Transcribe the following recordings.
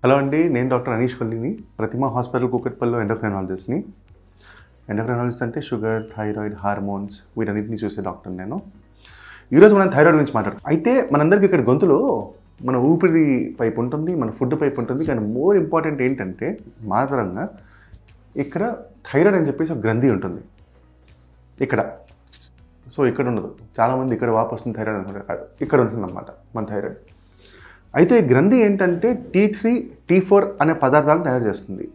hello అండి నేను doctor Anish Kollini Prathima hospital కూకట్పల్లిలో ఎండోక్రైనాలజిస్ట్ని ఎండోక్రైనాలజిస్ట్ అంటే షుగర్ థైరాయిడ్ హార్మోన్స్ వీటన్నిటిని చూసే డాక్టర్ నేను ఈరోజు మనం థైరాయిడ్ గురించి మాట్లాడు అయితే మనందరికీ ఇక్కడ గొంతులో మన ఊపిరి పైపు ఉంటుంది మన ఫుడ్ పైపు ఉంటుంది కానీ మోర్ ఇంపార్టెంట్ ఏంటంటే మాత్రంగా ఇక్కడ థైరాయిడ్ అని చెప్పేసి ఒక గ్రంథి ఉంటుంది ఇక్కడ సో ఇక్కడ ఉండదు చాలామంది ఇక్కడ వాపు వస్తుంది థైరాయిడ్ అనుకుంటారు కాదు ఇక్కడ ఉంటుంది అన్నమాట మన థైరాయిడ్ అయితే ఈ గ్రంథి ఏంటంటే టీ త్రీ టీ ఫోర్ అనే పదార్థాలను తయారు చేస్తుంది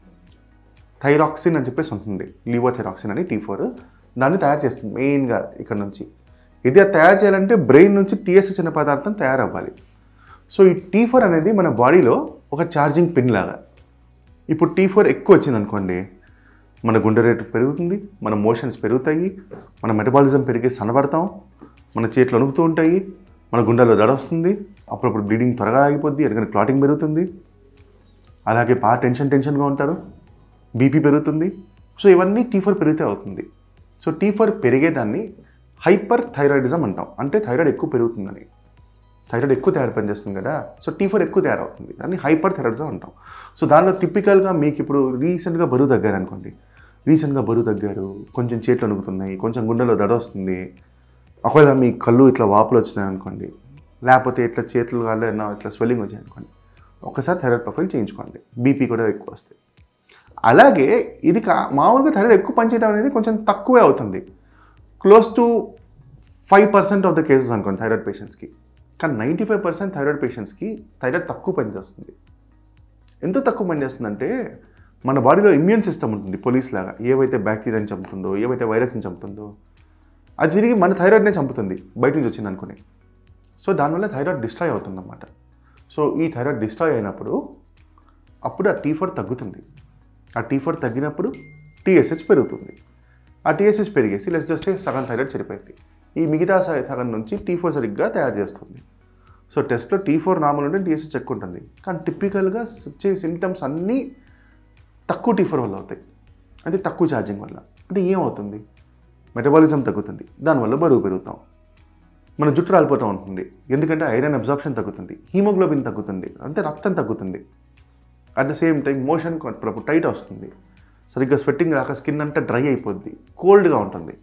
థైరాక్సిన్ అని చెప్పేసి ఉంటుంది లివోథైరాక్సిన్ అని టీ ఫోర్ దాన్ని తయారు చేస్తుంది మెయిన్గా ఇక్కడ నుంచి ఇది అది తయారు చేయాలంటే బ్రెయిన్ నుంచి టీఎస్హెచ్ అనే పదార్థం తయారవ్వాలి సో ఈ టీ ఫోర్ అనేది మన బాడీలో ఒక ఛార్జింగ్ పిన్ లాగా ఇప్పుడు టీ ఫోర్ ఎక్కువ వచ్చింది అనుకోండి మన గుండె రేటు పెరుగుతుంది మన మోషన్స్ పెరుగుతాయి మన మెటబాలిజం పెరిగి సన్నబడతాం మన చేతులు వణుకుతూ ఉంటాయి మన గుండెలో దడ వస్తుంది అప్పుడప్పుడు బ్లీడింగ్ త్వరగా ఆగిపోద్ది ఎందుకంటే క్లాటింగ్ పెరుగుతుంది అలాగే బాగా టెన్షన్ టెన్షన్గా ఉంటారు బీపీ పెరుగుతుంది సో ఇవన్నీ టీ ఫోర్ పెరిగితే అవుతుంది సో టీ ఫోర్ పెరిగేదాన్ని హైపర్ థైరాయిడిజం అంటాం అంటే థైరాయిడ్ ఎక్కువ పెరుగుతుందని థైరాయిడ్ ఎక్కువ తయారు పనిచేస్తుంది కదా సో టీ ఫోర్ ఎక్కువ తయారవుతుంది దాన్ని హైపర్ థైరాయిడిజం అంటాం సో దానిలో టిపికల్గా మీకు ఇప్పుడు రీసెంట్గా బరువు తగ్గారు అనుకోండి రీసెంట్గా బరువు తగ్గారు కొంచెం చేతులు అణుగుతున్నాయి కొంచెం గుండెలో దడ వస్తుంది ఒకవేళ మీ కళ్ళు ఇట్లా వాపులు వచ్చినాయి అనుకోండి లేకపోతే ఇట్లా చేతులు కాళ్ళు ఏమన్నా ఇట్లా స్వెల్లింగ్ వచ్చాయి అనుకోండి ఒకసారి థైరాయిడ్ ప్రొఫైల్ చేయించుకోండి బీపీ కూడా ఎక్కువ వస్తాయి అలాగే ఇది కా మామూలుగా థైరాయిడ్ ఎక్కువ పనిచేయడం అనేది కొంచెం తక్కువే అవుతుంది close to five percent of the cases అనుకోండి థైరాయిడ్ పేషెంట్స్కి కానీ నైంటీ ఫైవ్ పర్సెంట్ థైరాయిడ్ పేషెంట్స్కి థైరాయిడ్ తక్కువ పనిచేస్తుంది ఎంత తక్కువ పనిచేస్తుందంటే మన బాడీలో ఇమ్యూన్ సిస్టమ్ ఉంటుంది పోలీస్ లాగా ఏవైతే బ్యాక్టీరియాని చంపుతుందో ఏవైతే వైరస్ని చంపుతుందో అది తిరిగి మన థైరాయిడ్నే చంపుతుంది బయట నుంచి వచ్చింది అనుకుని సో దానివల్ల థైరాయిడ్ డిస్ట్రాయ్ అవుతుందన్నమాట సో ఈ థైరాయిడ్ డిస్ట్రాయ్ అయినప్పుడు అప్పుడు ఆ టీ ఫోర్ తగ్గుతుంది ఆ టీ ఫోర్ తగ్గినప్పుడు టీఎస్హెచ్ పెరుగుతుంది ఆ టీఎస్హెచ్ పెరిగేసి లెస్ చేస్తే సగం థైరాయిడ్ చెడిపోయింది ఈ మిగతా స- సగం నుంచి టీ ఫోర్ సరిగ్గా తయారు చేస్తుంది సో టెస్ట్లో టీ ఫోర్ నార్మల్ ఉంటే టీఎస్హెచ్ ఎక్కువ ఉంటుంది కానీ టిపికల్గా వచ్చే సిమ్టమ్స్ అన్నీ తక్కువ టీ ఫోర్ వల్ల అవుతాయి అంటే తక్కువ ఛార్జింగ్ వల్ల అంటే ఏమవుతుంది మెటబాలిజం తగ్గుతుంది దానివల్ల బరువు పెరుగుతాం మన జుట్టు రాలిపోతూ ఉంటుంది ఎందుకంటే ఐరన్ అబ్జార్ప్షన్ తగ్గుతుంది హీమోగ్లోబిన్ తగ్గుతుంది అంటే రక్తం తగ్గుతుంది at the same time motion అప్పుడప్పుడు టైట్ వస్తుంది సరిగ్గా స్వెట్టింగ్ రాక స్కిన్ అంతా డ్రై అయిపోద్ది కోల్డ్గా ఉంటుంది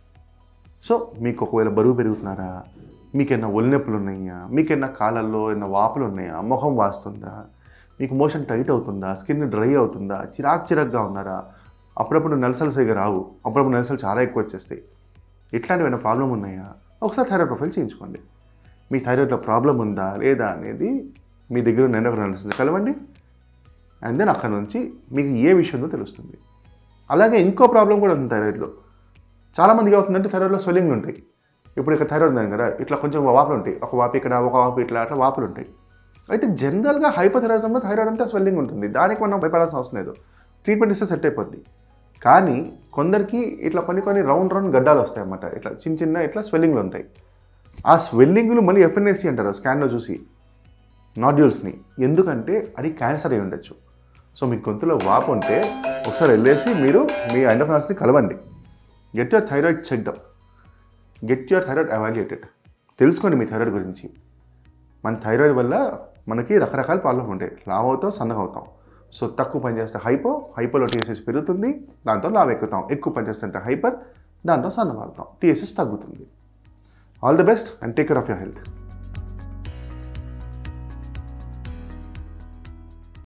సో మీకు ఒకవేళ బరువు పెరుగుతున్నారా మీకేమైనా ఒలినొప్పులు ఉన్నాయా మీకేమైనా కాళ్ళల్లో ఏమైనా వాపులు ఉన్నాయా మొహం వాస్తుందా మీకు మోషన్ టైట్ అవుతుందా స్కిన్ డ్రై అవుతుందా చిరాక్ చిరాక్గా ఉన్నారా అప్పుడప్పుడు నెలసలు సరిగా రావు అప్పుడప్పుడు నెలసలు చాలా ఎక్కువ వచ్చేస్తాయి ఇట్లాంటివి ఏమైనా ప్రాబ్లం ఉన్నాయా ఒకసారి థైరాయిడ్ ప్రొఫైల్ చేయించుకోండి మీ థైరాయిడ్లో ప్రాబ్లం ఉందా లేదా అనేది మీ దగ్గర ఉన్న ఎండోక్రైనాలజిస్ట్ కలవండి అండ్ దెన్ అక్కడ నుంచి మీకు ఏ విషయంలో తెలుస్తుంది అలాగే ఇంకో ప్రాబ్లం కూడా ఉంది థైరాయిడ్లో చాలామందికి అవుతుందంటే థైరాయిడ్లో స్వెల్లింగ్లు ఉంటాయి ఇప్పుడు ఇక్కడ థైరాయిడ్ ఉంది కదా ఇట్లా కొంచెం వాపులు ఉంటాయి ఒక వాపు ఇక్కడ ఒక వాపు ఇట్లా అట్లా వాపులు ఉంటాయి అయితే జనరల్గా హైపోథైరాయిజంలో థైరాయిడ్ అంతా స్వెల్లింగ్ ఉంటుంది దానికి మనం భయపడాల్సిన అవసరం లేదు ట్రీట్మెంట్ ఇస్తే సెట్ అయిపోద్ది కానీ కొందరికి ఇట్లా కొన్ని కొన్ని రౌండ్ రౌండ్ గడ్డాలు వస్తాయి అన్నమాట ఇట్లా చిన్న చిన్న ఇట్లా స్వెల్లింగ్లు ఉంటాయి ఆ స్వెల్లింగ్లు మళ్ళీ ఎఫ్ఎన్ఎస్సి అంటారు స్కాన్లో చూసి నాడ్యూల్స్ని ఎందుకంటే అది క్యాన్సర్ అయి ఉండొచ్చు సో మీ గొంతులో వాపు ఉంటే ఒకసారి వెళ్ళేసి మీరు మీ ఎండోక్రైనాలజిస్ట్ని కలవండి get your thyroid checked up get your thyroid evaluated తెలుసుకోండి మీ థైరాయిడ్ గురించి మన థైరాయిడ్ వల్ల మనకి రకరకాల ప్రాబ్లం ఉంటాయి లావ్ అవుతాం సన్నగా అవుతాం సో తక్కువ పని చేస్తే హైపో హైపోలో టీఎస్ఎస్ పెరుగుతుంది దాంతో లావ్ ఎక్కుతాం ఎక్కువ పని చేస్తుంటే హైపర్ దాంతో సన్నమారుతాం టీఎస్ఎస్ తగ్గుతుంది all the best and take care of your health